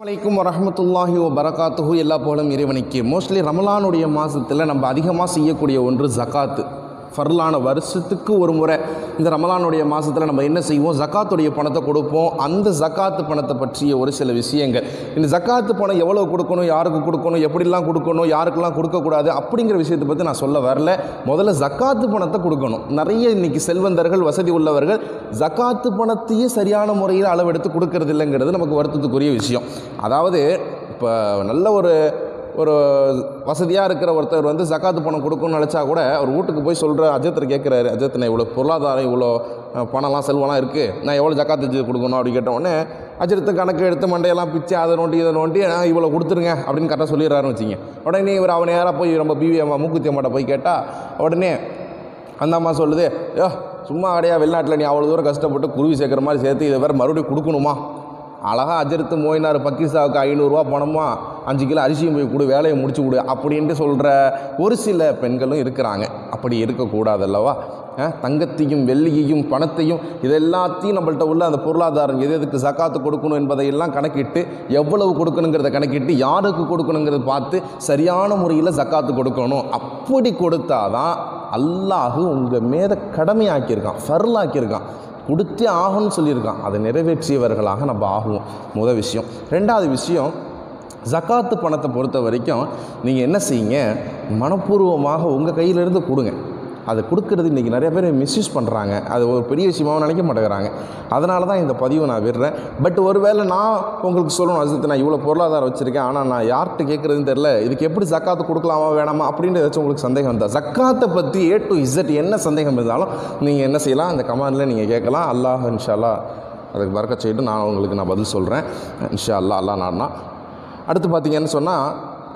வலைக்கும் வரஹமத்துல்லாஹி வ பரகாத்துஹு எல்லா போலும் இறைவனுக்கு மோஸ்ட்லி ரமலானுடைய மாதத்தில் நம்ம அதிகமாக செய்யக்கூடிய ஒன்று ஜகாத்து ஃபர்லான வருஷத்துக்கு ஒரு முறை இந்த ரமலானுடைய மாதத்தில் நம்ம என்ன செய்வோம் ஜக்காத்துடைய பணத்தை கொடுப்போம் அந்த ஜக்காத்து பணத்தை பற்றிய ஒரு சில விஷயங்கள் இந்த ஜக்காத்து பணம் எவ்வளோ கொடுக்கணும் யாருக்கு கொடுக்கணும் எப்படிலாம் கொடுக்கணும் யாருக்கெல்லாம் கொடுக்கக்கூடாது அப்படிங்கிற விஷயத்தை பற்றி நான் சொல்ல வரல முதல்ல ஜக்காத்து பணத்தை கொடுக்கணும் நிறைய இன்னைக்கு செல்வந்தர்கள் வசதி உள்ளவர்கள் ஜக்காத்து பணத்தையே சரியான முறையில் அளவெடுத்து கொடுக்கறது இல்லைங்கிறது நமக்கு வருத்தத்துக்குரிய விஷயம் அதாவது இப்போ நல்ல ஒரு ஒரு வசதியாக இருக்கிற ஒருத்தர் வந்து ஜக்காத்து பணம் கொடுக்கணும்னு நினச்சா கூட அவர் வீட்டுக்கு போய் சொல்கிற அஜயத்தில் கேட்குறாரு அஜயத் நான் இவ்வளோ பொருளாதாரம் இவ்வளோ அஹ், பணம்லாம் செல்வம்லாம் இருக்குது நான் எவ்வளோ ஜக்காத்து வச்சு கொடுக்கணும் அப்படி கேட்ட உடனே அஜயத்து கணக்கு எடுத்து மண்டையெல்லாம் பிச்சு அதை நோண்டி இதை நோண்டி நான் இவ்வளோ கொடுத்துருங்க அப்படின்னு கரெக்டாக சொல்லிடுறாருன்னு வச்சிங்க உடனே இவர் அவன் நேராக போய் நம்ம பிவி அம்மா மூக்குத்தி அம்மாட்ட போய் கேட்டால் உடனே அந்த அம்மா சொல்லுது யோ சும்மா அடையா வெளிநாட்டில் நீ அவ்வளோ தூரம் கஷ்டப்பட்டு குருவி சேர்க்குற மாதிரி சேர்த்து இதை வேறு மறுபடியும் கொடுக்கணுமா அழகா அஜர்த்து மோயினார் பக்கிசாவுக்கு ஐநூறுரூவா பணமா அஞ்சு கிலோ அரிசியும் போய் கொடு வேலையை முடிச்சு கொடு அப்படின்ட்டு சொல்கிற ஒரு சில பெண்களும் இருக்கிறாங்க அப்படி இருக்கக்கூடாது அல்லவா அஹ், தங்கத்தையும் வெள்ளியையும் பணத்தையும் இது எல்லாத்தையும் நம்மள்ட்ட உள்ள அந்த பொருளாதாரம் எது எதுக்கு ஜக்காத்து கொடுக்கணும் என்பதையெல்லாம் கணக்கிட்டு எவ்வளவு கொடுக்கணுங்கிறத கணக்கிட்டு யாருக்கு கொடுக்கணுங்கிறத பார்த்து சரியான முறையில் ஜக்காத்து கொடுக்கணும் அப்படி கொடுத்தாதான் அல்லாஹ் உங்கள் மேத கடமையாக்கியிருக்கான் ஃபர்லாக்கியிருக்கான் கொடுத்தே ஆகும்னு சொல்லியிருக்கான் அதை நிறைவேற்றியவர்களாக நம்ம ஆகுவோம் முத விஷயம் ரெண்டாவது விஷயம் ஜக்காத்து பணத்தை பொறுத்த வரைக்கும் நீங்கள் என்ன செய்யுங்க மனப்பூர்வமாக உங்கள் கையிலேருந்து கொடுங்க அதை கொடுக்கறது இன்றைக்கி நிறைய பேர் மிஸ்யூஸ் பண்ணுறாங்க அது ஒரு பெரிய விஷயமாவும் நினைக்க மாட்டேங்கிறாங்க அதனால தான் இந்த பதிவை நான் விடுறேன் பட் ஒருவேளை நான் உங்களுக்கு சொல்லணும் அஜித் நான் இவ்வளோ பொருளாதாரம் வச்சுருக்கேன் ஆனால் நான் யார்கிட்ட கேட்குறதுன்னு தெரில இதுக்கு எப்படி ஜக்காத்து கொடுக்கலாமா வேணாமா அப்படின்ற ஏதாச்சும் உங்களுக்கு சந்தேகம் இருந்தால் ஜக்காத்தை பற்றி ஏ டு இசட் என்ன சந்தேகம் இருந்தாலும் நீங்கள் என்ன செய்யலாம் அந்த கமாண்டில் நீங்கள் கேட்கலாம் அல்லாஹ் இன்ஷால்லா அதுக்கு பறக்க செய்யிட்டு நான் உங்களுக்கு நான் பதில் சொல்கிறேன் இன்ஷா அல்லா அல்லா நாடினா அடுத்து பார்த்தீங்கன்னு சொன்னால்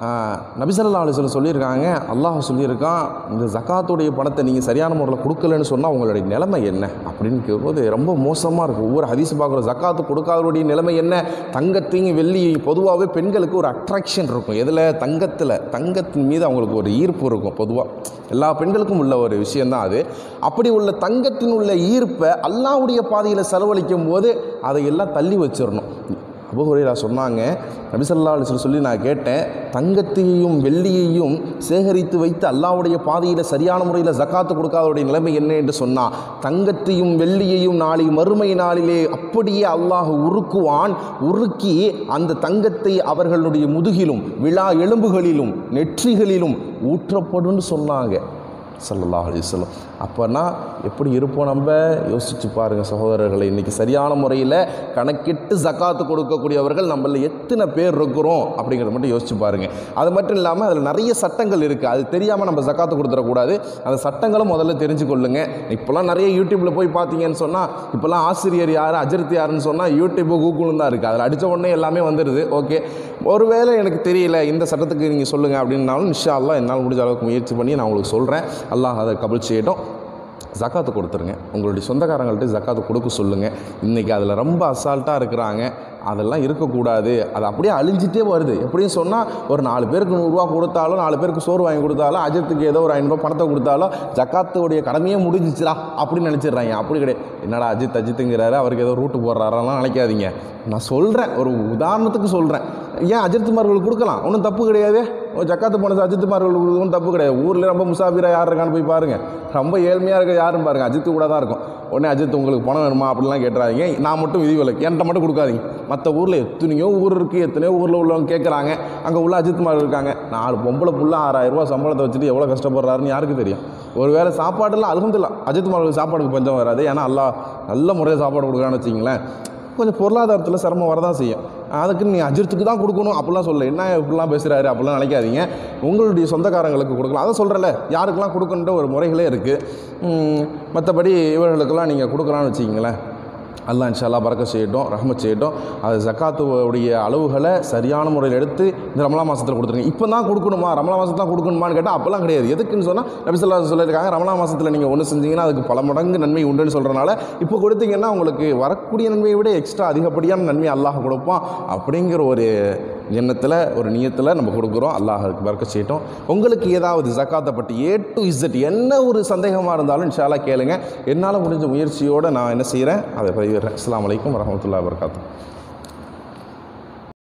நபிசல்லா அலிஸ்வலம் சொல்லியிருக்காங்க அல்லாஹ் சொல்லியிருக்கான் இந்த ஜக்காத்துடைய பணத்தை நீங்கள் சரியான முறையில் கொடுக்கலன்னு சொன்னால் உங்களுடைய நிலைமை என்ன அப்படின்னு கேட்கும்போது ரொம்ப மோசமாக இருக்கும் ஒவ்வொரு ஹதீஸ் பார்க்குறோம் ஜக்காத்து கொடுக்காதவருடைய நிலைமை என்ன தங்கத்தையும் வெள்ளியையும் பொதுவாகவே பெண்களுக்கு ஒரு அட்ராக்ஷன் இருக்கும் எதில் தங்கத்தில் தங்கத்தின் மீது அவங்களுக்கு ஒரு ஈர்ப்பு இருக்கும் பொதுவாக எல்லா பெண்களுக்கும் உள்ள ஒரு விஷயந்தான் அது அப்படி உள்ள தங்கத்தின் உள்ள ஈர்ப்பை அல்லாவுடைய பாதையில் செலவழிக்கும் போது அதையெல்லாம் தள்ளி வச்சிடணும் அபு ஹுரைரா சொன்னாங்க நபிசல்லா அலிஸ்வல் சொல்லி நான் கேட்டேன் தங்கத்தையும் வெள்ளியையும் சேகரித்து வைத்து அல்லாவுடைய பாதையில் சரியான முறையில் ஜக்காத்து கொடுக்காதவருடைய நிலைமை என்ன என்று சொன்னால் தங்கத்தையும் வெள்ளியையும் நாளை மறுமை நாளிலே அப்படியே அல்லாஹ் உருக்குவான் உருக்கி அந்த தங்கத்தை அவர்களுடைய முதுகிலும் விழா எலும்புகளிலும் நெற்றிகளிலும் ஊற்றப்படும்னு சொன்னாங்க ஸல்லல்லாஹு அலைஹி வஸல்லம் அப்போனா எப்படி இருப்போம் நம்ம யோசிச்சு பாருங்கள் சகோதரர்களை இன்றைக்கி சரியான முறையில் கணக்கிட்டு ஜக்காத்து கொடுக்கக்கூடியவர்கள் நம்மள எத்தனை பேர் இருக்கிறோம் அப்படிங்கிறத மட்டும் யோசிச்சு பாருங்கள் அது மட்டும் இல்லாமல் அதில் நிறைய சட்டங்கள் இருக்குது அது தெரியாமல் நம்ம ஜக்காத்து கொடுத்துடக்கூடாது அந்த சட்டங்களும் முதல்ல தெரிஞ்சு கொள்ளுங்க இப்போலாம் நிறைய யூடியூப்பில் போய் பார்த்தீங்கன்னு சொன்னால் இப்போலாம் ஆசிரியர் யார் அஜர்த் யாருன்னு சொன்னால் யூடியூப்பு கூகுளும் தான் இருக்குது அதில் அடித்த உடனே எல்லாமே வந்துடுது ஓகே ஒருவேளை எனக்கு தெரியல இந்த சட்டத்துக்கு நீங்கள் சொல்லுங்கள் அப்படின்னாலும் இன்ஷா அல்லாஹ் என்னால் முடிஞ்ச அளவுக்கு முயற்சி பண்ணி நான் உங்களுக்கு சொல்கிறேன் அல்லாஹ் அதை கபல் செய்யட்டும் ஜக்காத்து கொடுத்துருங்க உங்களுடைய சொந்தக்காரங்கள்ட்ட ஜக்காத்து கொடுக்க சொல்லுங்கள் இன்றைக்கி அதில் ரொம்ப அசால்ட்டாக இருக்கிறாங்க அதெல்லாம் இருக்கக்கூடாது அது அப்படியே அழிஞ்சிட்டே வருது எப்படின்னு சொன்னால் ஒரு நாலு பேருக்கு நூறுரூவா கொடுத்தாலும் நாலு பேருக்கு சோறு வாங்கி கொடுத்தாலும் அஜித்துக்கு ஏதோ ஒரு ஐநூறுரூவா பணத்தை கொடுத்தாலும் ஜக்காத்துடைய கடமையே முடிஞ்சிச்சுடா அப்படின்னு நினச்சிடுறாங்க அப்படி கிடையாது என்னடா அஜித் அஜித்துங்கிறாரு அவருக்கு ஏதோ ரூட்டு போடுறாரெல்லாம் நினைக்காதீங்க நான் சொல்கிறேன் ஒரு உதாரணத்துக்கு சொல்கிறேன் ஏன் அஜித்துமார்களுக்கு கொடுக்கலாம் ஒன்றும் தப்பு கிடையாது ஒரு ஜக்காத்து பணத்தை அஜித்துமார்களுக்கு கொடுக்கணும் தப்பு கிடையாது ஊரில் ரொம்ப முசாபிரா யார் இருக்கான்னு போய் பாருங்கள் ரொம்ப ஏழ்மையாக இருக்க யாரும் பாருங்கள் அஜித்து கூட தான் இருக்கும் உடனே அஜித் உங்களுக்கு பணம் வேணுமா அப்படிலாம் கேட்டுறாதீங்க நான் மட்டும் விதிவிலக்கு என்கிட்ட மட்டும் கொடுக்காதீங்க மற்ற ஊரில் எத்தனையோ ஊர் இருக்குது எத்தனையோ ஊரில் உள்ளவங்க கேட்குறாங்க அங்கே உள்ள அஜித்மார் இருக்காங்க நாலு பொம்பளை புள்ள ஆறாயிரம் ரூபாய் சம்பளத்தை வச்சுட்டு எவ்வளோ கஷ்டப்படுறாருன்னு யாருக்கு தெரியும் ஒரு வேளை சாப்பாடுலாம் அலமதுல்லா அஜித்மார்களுக்கு சாப்பாடுக்கு பஞ்சம் வராது ஏன்னா அல்லா நல்ல முறையில் சாப்பாடு கொடுக்குறான்னு வச்சிங்களேன் கொஞ்சம் பொருளாதாரத்தில் சிரமம் வரதான் செய்யும் அதுக்கு நீ அஜித்துக்கு தான் கொடுக்கணும் அப்படிலாம் சொல்ல என்ன இப்படிலாம் பேசுகிறாரு அப்படிலாம் நினைக்காதீங்க உங்களுடைய சொந்தக்காரங்களுக்கு கொடுக்கலாம் அதை சொல்கிறல யாருக்கெல்லாம் கொடுக்கணுன்ற ஒரு முறைகளே இருக்குது மற்றபடி இவர்களுக்கெல்லாம் நீங்கள் கொடுக்கலான்னு வச்சிங்களேன் அல்லாஹ் இன்ஷால்லா பறக்க செய்யட்டும் ரஹமத் செய்யட்டும் அது ஜக்காத்துடைய அளவுகளை சரியான முறையில் எடுத்து இந்த ரமலா மாதத்தில் கொடுத்துருங்க இப்போ தான் கொடுக்கணுமா ரமலா மாதத்தில் தான் கொடுக்கணுமான்னு கேட்டால் அப்போல்லாம் கிடையாது எதுக்குன்னு சொன்னால் நபிசல்லா சொல்லியிருக்காங்க ரமலா மாதத்தில் நீங்கள் ஒன்று செஞ்சீங்கன்னா அதுக்கு பல மடங்கு நன்மை உண்டுன்னு சொல்கிறனால இப்போ கொடுத்தீங்கன்னா உங்களுக்கு வரக்கூடிய நன்மையை விட எக்ஸ்ட்ரா அதிகப்படியான நன்மை அல்லாஹ் கொடுப்பான் அப்படிங்கிற ஒரு எண்ணத்தில் ஒரு நியத்தில் நம்ம கொடுக்குறோம் அல்லாஹ் அதுக்கு பறக்க செய்யட்டும் உங்களுக்கு ஏதாவது ஜக்காத்தை பற்றி ஏ டு இசட் என்ன ஒரு சந்தேகமாக இருந்தாலும் இன்ஷால்லா கேளுங்க என்னால் முடிஞ்ச முயற்சியோடு நான் என்ன செய்கிறேன் அதை பதிவிடுறேன் அஸ்ஸலாமு அலைக்கும் வரஹ்மத்துல்லாஹி வபரகாத்துஹு